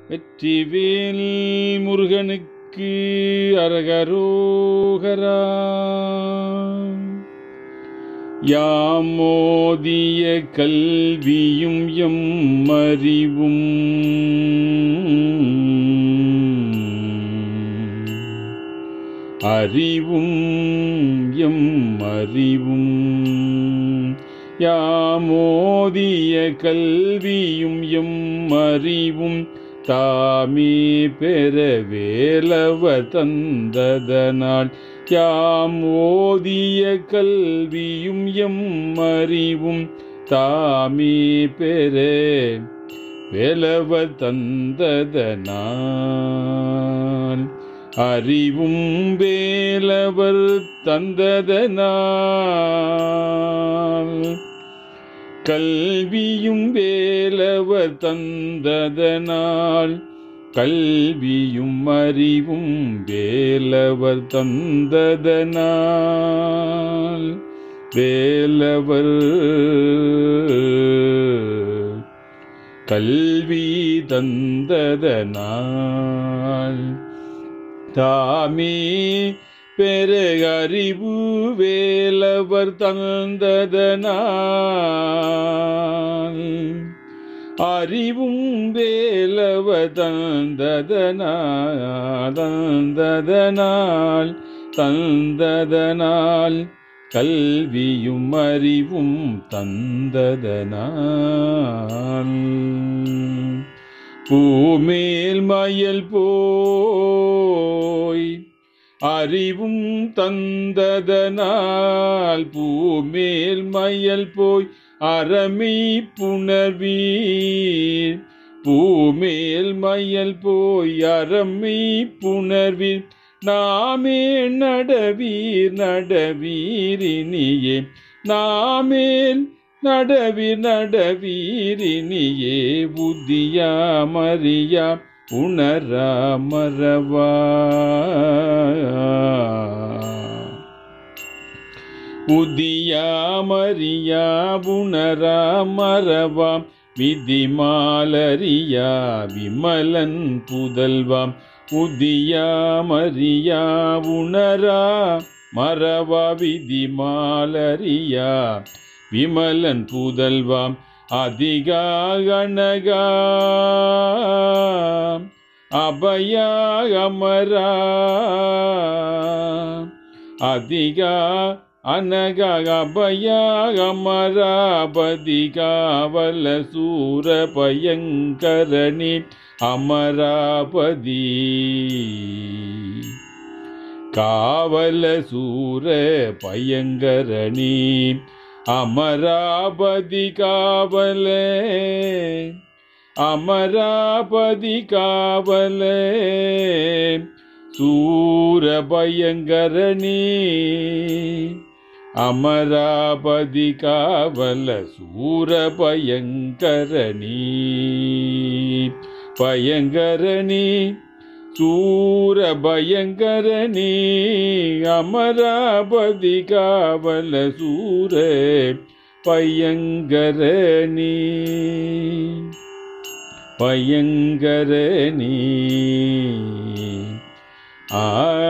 வெற்றிவேல் முருகனுக்கு அரகரோகரா யாமோதிய கல்வியும் எம் அறிவும் அறிவும் எம் அறிவும் யாமோதிய கல்வியும் எம் அறிவும் தாமே பெற வேலவ தந்ததனால் யாம் ஓதிய கல்வியும் எம் அறிவும் தாமே பெற வேலவ தந்ததனால் அறிவும் வேலவர் தந்ததனால் கல்வியும் வேலவர் தந்ததனால் கல்வியும் அறிவும் வேலவர் தந்ததனால் வேலவர் கல்வி தந்ததனால் தாமே பெருகறிவு வேலவர் தந்ததனால் அறிவும் வேலவ தந்ததனால் தந்ததனால் தந்ததனால் கல்வியும் அறிவும் தந்ததனால் பூமேல் மயல் போய் அறிவும் தந்ததனால் பூமேல் மயல் போய் அறமை புணர்வீர் பூமேல் மயல் போய் அறமை புணர்வீர் நாமே நடவீர் நடவீரினியே நாமேல் நடவீர் நடவீரினியே புத்தியா மரியா உணரா மரவா புதியா மரியா உணரா மரவாம் விதிமாலரியா விமலன் புதல்வாம் உதியா மரியா உணரா மரவா விதிமாலரியா விமலன் புதல்வாம் அதிகா கணகா அபயா அமரா அதிகா அனக அபயா அமராபதி காவல சூர பயங்கரணி அமராபதி காவல சூர பயங்கரணி அமராபதி காவலே அமராபதி காவலே சூரபயங்கரணி அமராபதி காவல சூரபயங்கரணி பயங்கரணி சூரபயங்கரணி அமராபதி காவல சூர பயங்கரணி பயங்கரணி ஆ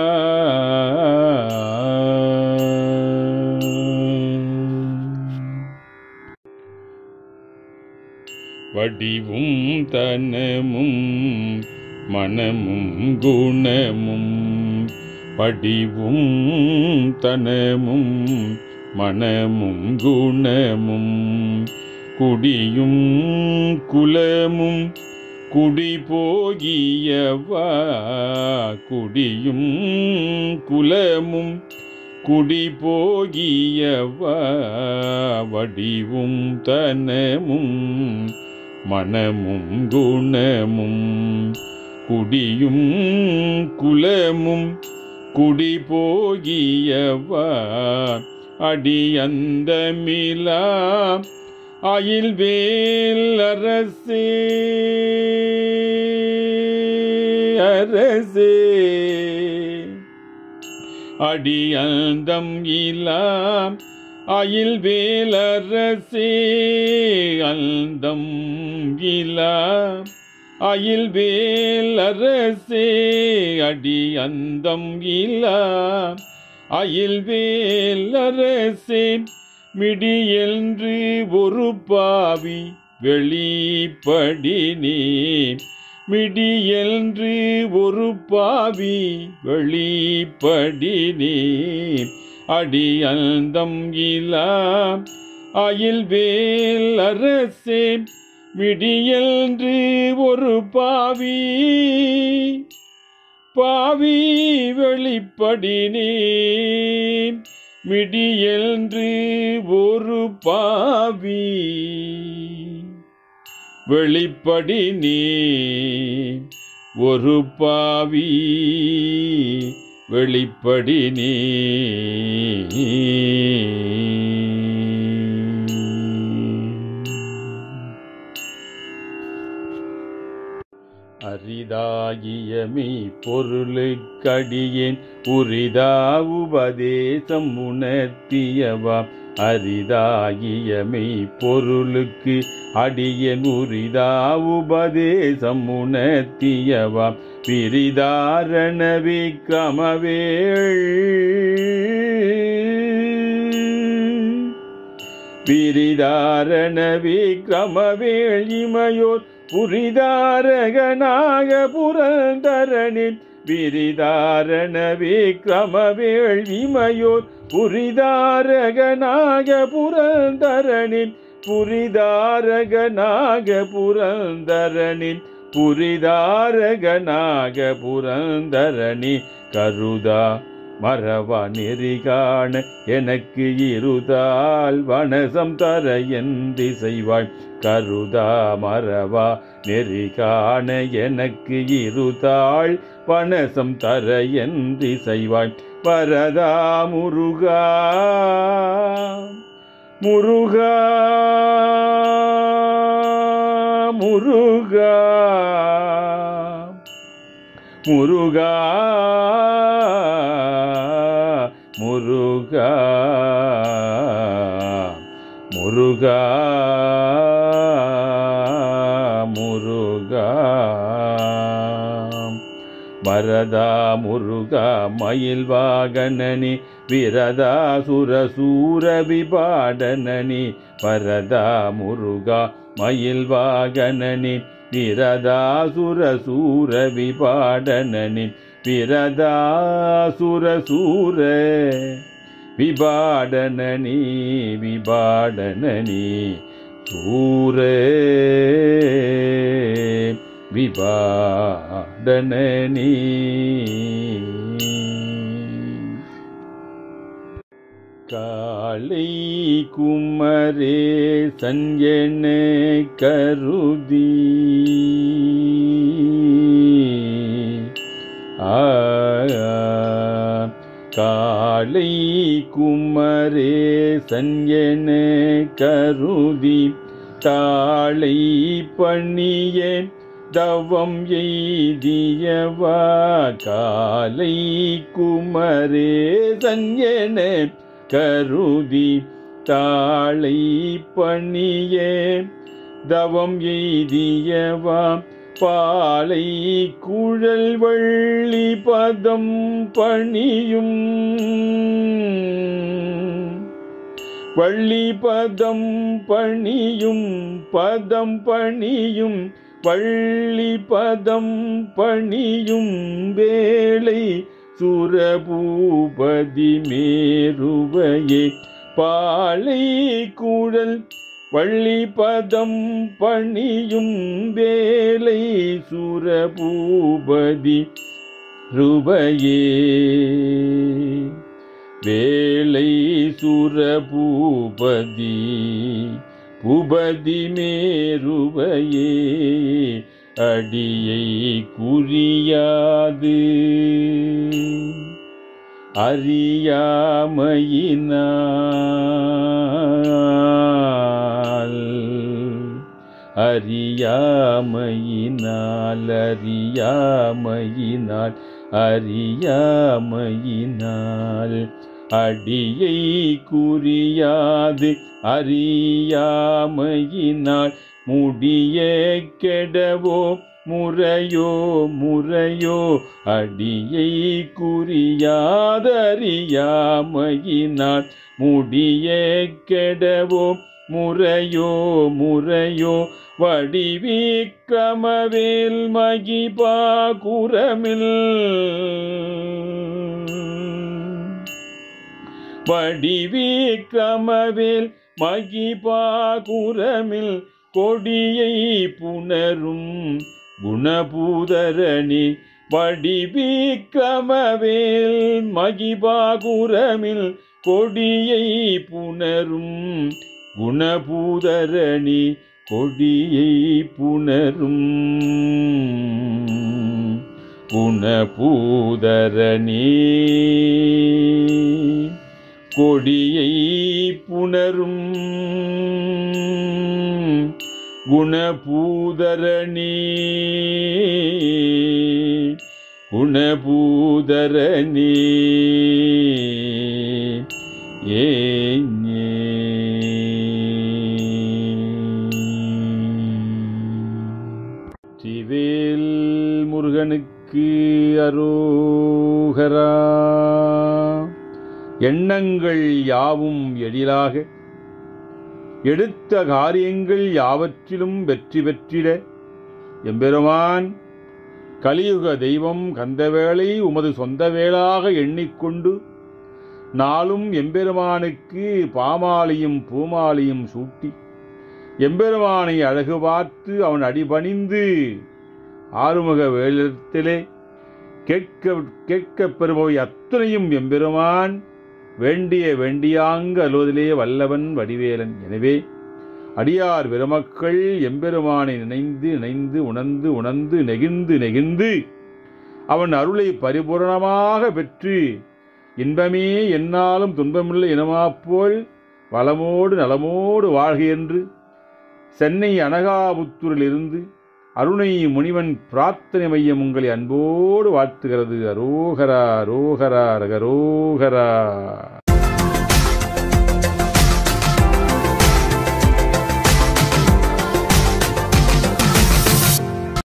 வடிவும் தனமும் மனமும் குணமும் வடிவும் தனமும் மனமும் குணமும் குடியும் குலமும் குடி போகியவா குடியும் குலமும் குடி போகியவா வடிவும் தனமும் மனமும் குணமும் குடியும் குலமும் குடி போகியவா அடியந்தமிலா அயில் வேல் அரசே அரசே அடியந்தம் இலாம் அயில் வேலரசே அந்தம் இலா அயில் வேல் அரசே அடி அந்தம் இல்லா அயில் வேல் அரசே மிடியென்று ஒரு பாவி வெளிப்படி நீ மிடியென்று ஒரு பாவி வெளிப்படி நீ அடி அந்தம் இலா அயில் வேல் அரசே மிடியென்று ஒரு பாவி பாவி வெளிப்படி நீ மிடியென்று ஒரு பாவி வெளிப்படி நீ ஒரு பாவி வெளிப்படி நீ அரிதாகியமை பொருளுக்கடியேன் உரிதா உபதேசம் உணர்த்தியவா அரிதாகியமை பொருளுக்கு அடியேன் உரிதா உபதேசம் உணர்த்தியவா பிரிதாரண விக்ரமவேள் பிரிதாரண விக்ரமவேள் இமையோர் புரிதாரகனாக புரந்தரனின் விரிதாரண விக்ரமவேள் இமையோர் புரிதாரகனாக புரந்தரனின் புரிதாரகனாக புரந்தரனின் புரிதாரகனாக புரந்தரணி கருதா மறவா நெறிகாண எனக்கு இருதால் வனசம் தர எந்தி செய்வாய் கருதா மறவா நெறிகாண எனக்கு இருதாள் வனசம் தர எந்தி செய்வாய் வரதா முருகா முருகா முருகா முருகா முருகா முருகா முருகா வரதா முருகா மயில் வாகனனி விரதா சுரசூர விபாடனனி வரதா முருகா மயில் வாகனனி விரதா சுரசூர விபாடனனி விரதா சுரசூர விபாடனனி விபாடனனி சூரே விபாடனனி காளை குமரே சஞ்சன கருதி ஆ காளை குமரே சஞ்சன கருதி தாளை பண்ணியே தவம் எய்தியவா காலை குமரே சஞ்சன கருதி தாளை பணியே தவம் எய்தியவா பாலை குழல் வள்ளி பதம் பணியும் வள்ளி பதம் பணியும் பதம் பணியும் வள்ளி பதம் பணியும் வேளை சுரபூபதி மேருவையே பாலை குழல் வள்ளி பதம் பணியும் வேலை சுரபூபதி ருபையே வேலை சுரபூபதி பூபதி மேருவையே அடியை குறியாது அறியாமையினால் அறியாமையினால் அறியாமையினால் அறியாமையினால் அடியை குறியாது அறியாமையினால் முடிய கெடவோ முறையோ முறையோ அடியை குறியாதறியாமையினால் முடிய கெடவோ முறையோ முறையோ வடிவிக்கிரமவேல் மகிபா குரமில் வடிவிக்கிரமவேல் மகிபா குரமில் கொடியை புணரும் குணபூதரணி வடிவிக்கிரமவேல் மகிபாகுரமில் கொடியை புணரும் குணபூதரணி கொடியை புணரும் குணபூதரணி கொடியை புணரும் குணபூதரணி குணபூதரணி ஏஞே திவேல் முருகனுக்கு அரோகரா எண்ணங்கள் யாவும் எழிலாக எடுத்த காரியங்கள் யாவற்றிலும் வெற்றி பெற்றிட எம்பெருமான் கலியுக தெய்வம் கந்தவேளை உமது சொந்த வேளாக எண்ணிக்கொண்டு நாளும் எம்பெருமானுக்கு பாமாலையும் பூமாலையும் சூட்டி எம்பெருமானை அழகு பார்த்து அவன் அடிபணிந்து ஆறுமுக வேளத்திலே கேட்க கேட்கப் பெறுபவை அத்தனையும் எம்பெருமான் வேண்டிய வேண்டியாங்க அலுவதிலே வல்லவன் வடிவேலன் எனவே அடியார் பெருமக்கள் எம்பெருமானை நினைந்து நினைந்து உணர்ந்து உணர்ந்து நெகிழ்ந்து நெகிழ்ந்து அவன் அருளை பரிபூரணமாக பெற்று இன்பமே என்னாலும் துன்பமில்லை இனமாப்போல் வளமோடு நலமோடு வாழ்க என்று சென்னை அனகாபுத்தூரிலிருந்து அருணை முனிவன் பிரார்த்தனை மையம் உங்களை அன்போடு வாழ்த்துகிறது அரோகரா ரோகரா ரகரோகரா